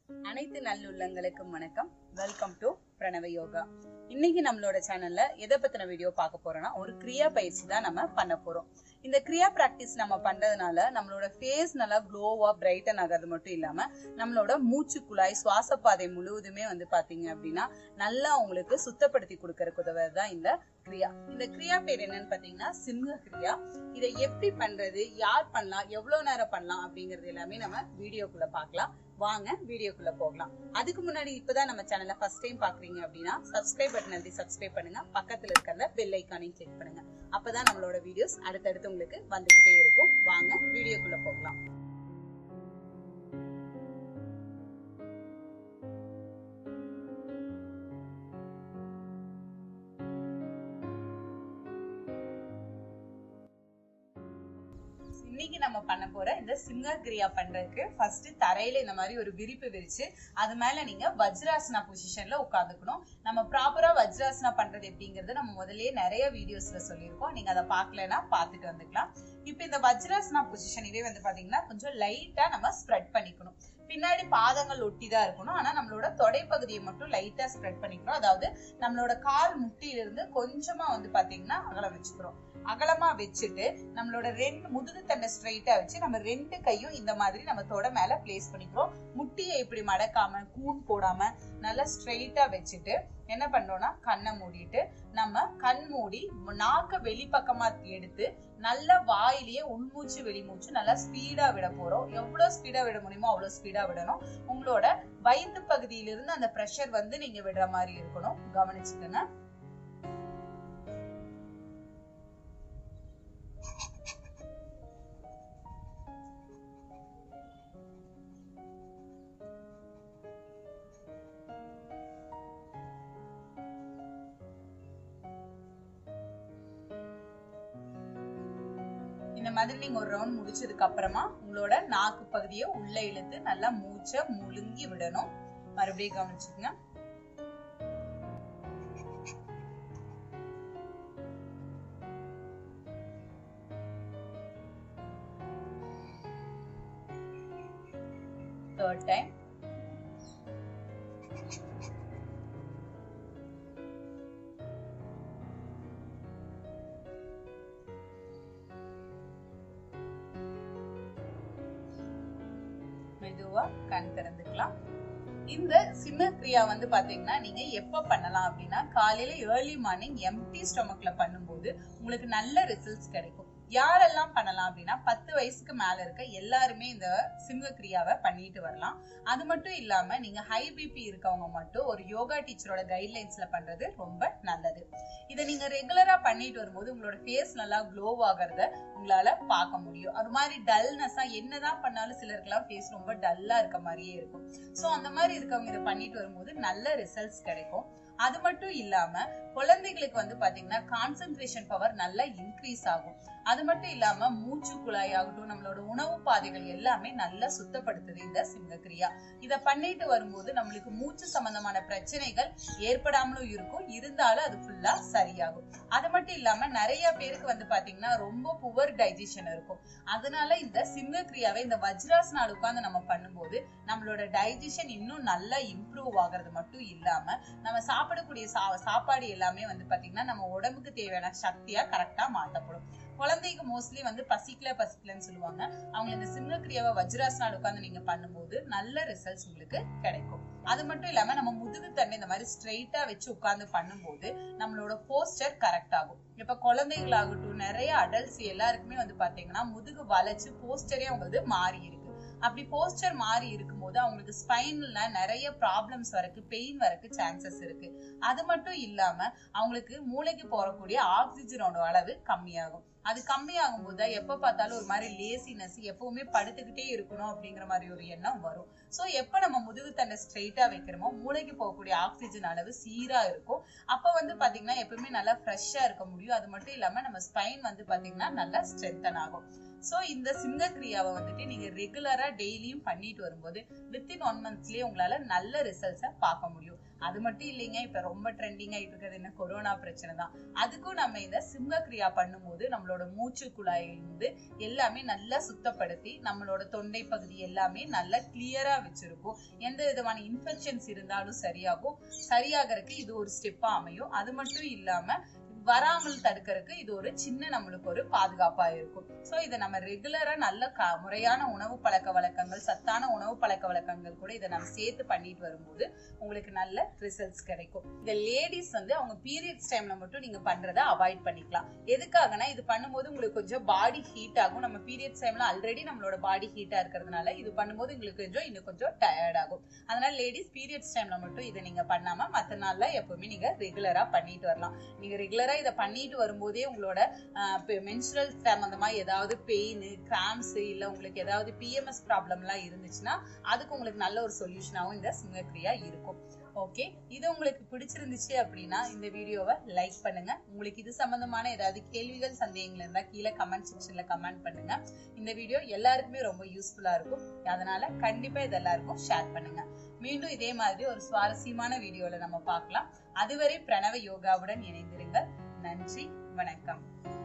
அனைத்து நல்லுள்ளங்களுக்கும் வணக்கம் welcome to பிரணவ யோகா இன்னைக்கு நம்மளோட சேனல்ல எதை பத்தின வீடியோ பார்க்க போறோம்னா ஒரு கிரியா பயிற்சி தான் நம்ம பண்ண போறோம் இந்த கிரியா பிராக்டிஸ் நம்ம பண்றதுனால நம்மளோட ஃபேஸ் நல்லா க்ளோவா பிரைட்டன் ஆகிறது மட்டும் இல்லாம நம்மளோட மூச்சு குழாய் சுவாச பாதை முழுவதுமே வந்து பாத்தீங்க அப்படின்னா நல்லா உங்களுக்கு சுத்தப்படுத்தி கொடுக்கறதுக்கு உதவுறது தான் இந்த கிரியா இந்த கிரியா பேர் என்னன்னு பாத்தீங்கன்னா சிம்ஹ கிரியா இதை எப்படி பண்றது யார் பண்ணலாம் எவ்வளவு நேரம் பண்ணலாம் அப்படிங்கறது எல்லாமே நம்ம வீடியோக்குள்ள பார்க்கலாம் வாங்க வீடியோக்குள்ள போகலாம் அதுக்கு முன்னாடி இப்பதான் நம்ம சேனலை ஃபர்ஸ்ட் டைம் பாக்குறீங்க அப்படின்னா சப்ஸ்கிரைப் பட்டன் அழுத்தி சப்ஸ்கிரைப் பண்ணுங்க பக்கத்துல இருக்க அந்த பெல் ஐக்கானையும் கிளிக் பண்ணுங்க அப்பதான் நம்மளோட வீடியோஸ் அடுத்தடுத்து உங்களுக்கு வந்துகிட்டே இருக்கும் வாங்க வீடியோக்குள்ள போகலாம் இன்னைக்கு நம்ம பண்ண போற இந்த சிங்க கிரியா பண்றதுக்கு ஃபர்ஸ்ட் தரையில இந்த மாதிரி ஒரு விரிப்பு விரிச்சு அது மேல நீங்க வஜ்ராசனா பொசிஷன்ல உட்காந்துக்கணும் நம்ம ப்ராப்பரா வஜ்ராசனா பண்றது எப்படிங்கறது நம்ம முதல்லயே நிறைய வீடியோஸ்ல சொல்லியிருக்கோம் நீங்க அதை பார்க்கலன்னா பார்த்துட்டு வந்துக்கலாம் இப்போ இந்த வஜ்ராசனா பொசிஷன் இதே வந்து பாத்தீங்கன்னா கொஞ்சம் லைட்டா நம்ம ஸ்ப்ரெட் பண்ணிக்கணும் பின்னாடி பாதங்கள் ஒட்டி தான் இருக்கணும் ஆனா நம்மளோட தொடைப்பகுதியை மட்டும் லைட்டா ஸ்ப்ரெட் பண்ணிக்கணும் அதாவது நம்மளோட கால் முட்டியிலிருந்து கொஞ்சமா வந்து பாத்தீங்கன்னா அகலம் வச்சுக்கிறோம் அகலமா வச்சுட்டு நம்மளோட ரெண்டு முதுகு தண்டை ஸ்ட்ரைட்டா வச்சு நம்ம ரெண்டு கையும் இந்த மாதிரி நம்ம தொடை மேல பிளேஸ் பண்ணிக்கிறோம் முட்டியை இப்படி மடக்காம கூன் போடாம நல்லா ஸ்ட்ரைட்டா வச்சுட்டு என்ன பண்றோம்னா கண்ணை மூடிட்டு நம்ம கண் மூடி நாக்க வெளிப்பக்கமா எடுத்து நல்ல வாயிலேயே உள்மூச்சு வெளிமூச்சு நல்லா ஸ்பீடா விட போறோம் எவ்வளவு ஸ்பீடா விட முடியுமோ அவ்வளவு ஸ்பீடா விடணும் உங்களோட வயிற்று பகுதியிலிருந்து அந்த ப்ரெஷர் வந்து நீங்க விடுற மாதிரி இருக்கணும் கவனிச்சுக்கோங்க இந்த மாதிரி நீங்க ஒரு ரவுண்ட் முடிச்சதுக்கு அப்புறமா உங்களோட நாக்கு பகுதியை உள்ள இழுத்து நல்லா மூச்சை முழுங்கி விடணும் மறுபடியும் கவனிச்சுக்கங்க தேர்ட் டைம் மெதுவா கண் திறந்துக்கலாம் இந்த சிம்ம கிரியா வந்து பாத்தீங்கன்னா நீங்க எப்ப பண்ணலாம் அப்படின்னா காலையில ஏர்லி மார்னிங் எம்டி ஸ்டொமக்ல பண்ணும்போது உங்களுக்கு நல்ல ரிசல்ட்ஸ் கிடைக்கும் யாரெல்லாம் பண்ணலாம் அப்படின்னா பத்து வயசுக்கு மேல இருக்க எல்லாருமே இந்த சிம்ம கிரியாவை பண்ணிட்டு வரலாம் அது மட்டும் இல்லாம நீங்க ஹை பிபி இருக்கவங்க மட்டும் ஒரு யோகா டீச்சரோட கைட்லைன்ஸ்ல பண்றது ரொம்ப நல்லது இதை நீங்க ரெகுலரா பண்ணிட்டு வரும்போது உங்களோட ஃபேஸ் நல்லா க்ளோ ஆகிறத உங்களால பார்க்க முடியும் அது மாதிரி டல்னஸா என்னதான் பண்ணாலும் சிலருக்குலாம் ஃபேஸ் ரொம்ப டல்லா இருக்க மாதிரியே இருக்கும் சோ அந்த மாதிரி இருக்கவங்க இதை பண்ணிட்டு வரும்போது நல்ல ரிசல்ட்ஸ் கிடைக்கும் அது மட்டும் இல்லாம குழந்தைகளுக்கு வந்து பாத்தீங்கன்னா கான்சென்ட்ரேஷன் பவர் நல்லா இன்க்ரீஸ் ஆகும் அது மட்டும் இல்லாம மூச்சு குழாய் ஆகட்டும் நம்மளோட உணவு பாதைகள் எல்லாமே நல்லா சுத்தப்படுத்துது இந்த சிங்கக்கிரியா இத பண்ணிட்டு வரும்போது நம்மளுக்கு மூச்சு சம்பந்தமான பிரச்சனைகள் ஏற்படாமலும் இருக்கும் இருந்தாலும் அது ஃபுல்லா சரியாகும் அது மட்டும் இல்லாம நிறைய பேருக்கு வந்து பாத்தீங்கன்னா ரொம்ப புவர் டைஜஷன் இருக்கும் அதனால இந்த சிங்கக்கிரியாவை இந்த வஜ்ராசனால் உட்கார்ந்து நம்ம பண்ணும்போது நம்மளோட டைஜஷன் இன்னும் நல்லா இம்ப்ரூவ் ஆகுறது மட்டும் இல்லாம நம்ம சாப்பிடக்கூடிய சா சாப்பாடு எல்லாமே வந்து பாத்தீங்கன்னா நம்ம உடம்புக்கு தேவையான சக்தியா கரெக்டா மாற்றப்படும் குழந்தைக்கு மோஸ்ட்லி வந்து பசிக்கல பசிக்கலன்னு சொல்லுவாங்க அவங்க இந்த சிம்ம கிரியாவை வஜ்ராசனால் உட்காந்து நீங்க பண்ணும்போது நல்ல ரிசல்ட்ஸ் உங்களுக்கு கிடைக்கும் அது மட்டும் இல்லாம நம்ம முதுகு தண்டை இந்த மாதிரி ஸ்ட்ரெயிட்டா வச்சு உட்கார்ந்து பண்ணும்போது நம்மளோட போஸ்டர் கரெக்ட் ஆகும் இப்ப குழந்தைகளாகட்டும் நிறைய அடல்ட்ஸ் எல்லாருக்குமே வந்து பாத்தீங்கன்னா முதுகு வளைச்சு போஸ்டரே அவங்களுக்கு மாறி இருக்கு அப்படி போஸ்டர் மாறி இருக்கும்போது அவங்களுக்கு ஸ்பைன்ல நிறைய ப்ராப்ளம்ஸ் வரக்கு பெயின் வரக்கு சான்சஸ் இருக்கு அது மட்டும் இல்லாம அவங்களுக்கு மூளைக்கு போறக்கூடிய ஆக்சிஜனோட அளவு கம்மியாகும் அது கம்மியாகும் போது எப்ப பார்த்தாலும் ஒரு மாதிரி லேசினஸ் எப்பவுமே படுத்துக்கிட்டே இருக்கணும் அப்படிங்கிற மாதிரி ஒரு எண்ணம் வரும் சோ எப்ப நம்ம முதுகு தண்டை ஸ்ட்ரெயிட்டா வைக்கிறோமோ மூளைக்கு போகக்கூடிய ஆக்சிஜன் அளவு சீரா இருக்கும் அப்ப வந்து பாத்தீங்கன்னா எப்பவுமே நல்லா ஃப்ரெஷ்ஷா இருக்க முடியும் அது மட்டும் இல்லாம நம்ம ஸ்பைன் வந்து பாத்தீங்கன்னா நல்லா ஸ்ட்ரென்தன் ஆகும் சோ இந்த சிங்க கிரியாவை வந்துட்டு நீங்க ரெகுலரா டெய்லியும் பண்ணிட்டு வரும்போது வித்தின் ஒன் மந்த்ஸ்லயே உங்களால நல்ல ரிசல்ட்ஸை பார்க்க முடியும் அது மட்டும் இல்லைங்க இப்ப ரொம்ப ட்ரெண்டிங் ஆயிட்டு இருக்கிறது என்ன கொரோனா பிரச்சனை தான் அதுக்கும் நம்ம இந்த சிம்ம கிரியா பண்ணும்போது நம்மளோட நம்மளோட மூச்சு குழாயிலிருந்து எல்லாமே நல்லா சுத்தப்படுத்தி நம்மளோட தொண்டை பகுதி எல்லாமே நல்லா கிளியரா வச்சிருக்கும் எந்த விதமான இன்ஃபெக்ஷன்ஸ் இருந்தாலும் சரியாகும் சரியாகறதுக்கு இது ஒரு ஸ்டெப்பா அமையும் அது மட்டும் இல்லாம வராமல் தடுக்கிறதுக்கு இது ஒரு சின்ன நம்மளுக்கு ஒரு பாதுகாப்பா இருக்கும் சோ இதை நம்ம ரெகுலரா நல்ல க- முறையான உணவு பழக்க வழக்கங்கள் சத்தான உணவு பழக்க வழக்கங்கள் கூட இதை நம்ம சேர்த்து பண்ணிட்டு வரும்போது உங்களுக்கு நல்ல ரிசல்ட்ஸ் கிடைக்கும் இந்த லேடிஸ் வந்து அவங்க பீரியட்ஸ் டைம்ல மட்டும் நீங்க பண்றதை அவாய்ட் பண்ணிக்கலாம் எதுக்காகனா இது பண்ணும்போது உங்களுக்கு கொஞ்சம் பாடி ஹீட் ஆகும் நம்ம பீரியட்ஸ் டைம்ல ஆல்ரெடி நம்மளோட பாடி ஹீட்டா இருக்கிறதுனால இது பண்ணும்போது உங்களுக்கு கொஞ்சம் இன்னும் கொஞ்சம் டயர்ட் ஆகும் அதனால லேடிஸ் பீரியட்ஸ் டைம்ல மட்டும் இதை நீங்க பண்ணாம மத்த நாள்ல எப்பவுமே நீங்க ரெகுலரா பண்ணிட்டு வரலாம் நீங்க ரெகுலரா இதை பண்ணிட்டு வரும்போதே உங்களோட மென்சுரல் சம்பந்தமா ஏதாவது பெயின் கிராம்ஸ் இல்ல உங்களுக்கு ஏதாவது பிஎம்எஸ் ப்ராப்ளம் எல்லாம் இருந்துச்சுன்னா அதுக்கு உங்களுக்கு நல்ல ஒரு சொல்யூஷனாவும் இந்த சிங்கக்ரியா இருக்கும் ஓகே இது உங்களுக்கு பிடிச்சிருந்துச்சு அப்படின்னா இந்த வீடியோவை லைக் பண்ணுங்க உங்களுக்கு இது சம்பந்தமான ஏதாவது கேள்விகள் சந்தேகங்கள் இருந்தா கீழே கமெண்ட் செக்ஷன்ல கமெண்ட் பண்ணுங்க இந்த வீடியோ எல்லாருக்குமே ரொம்ப யூஸ்ஃபுல்லா இருக்கும் அதனால கண்டிப்பா இது எல்லாருக்கும் ஷேர் பண்ணுங்க மீண்டும் இதே மாதிரி ஒரு சுவாரஸ்யமான வீடியோல நம்ம பார்க்கலாம் அதுவரை பிரணவ யோகாவுடன் இணைந்திருங்கள் நன்றி வணக்கம்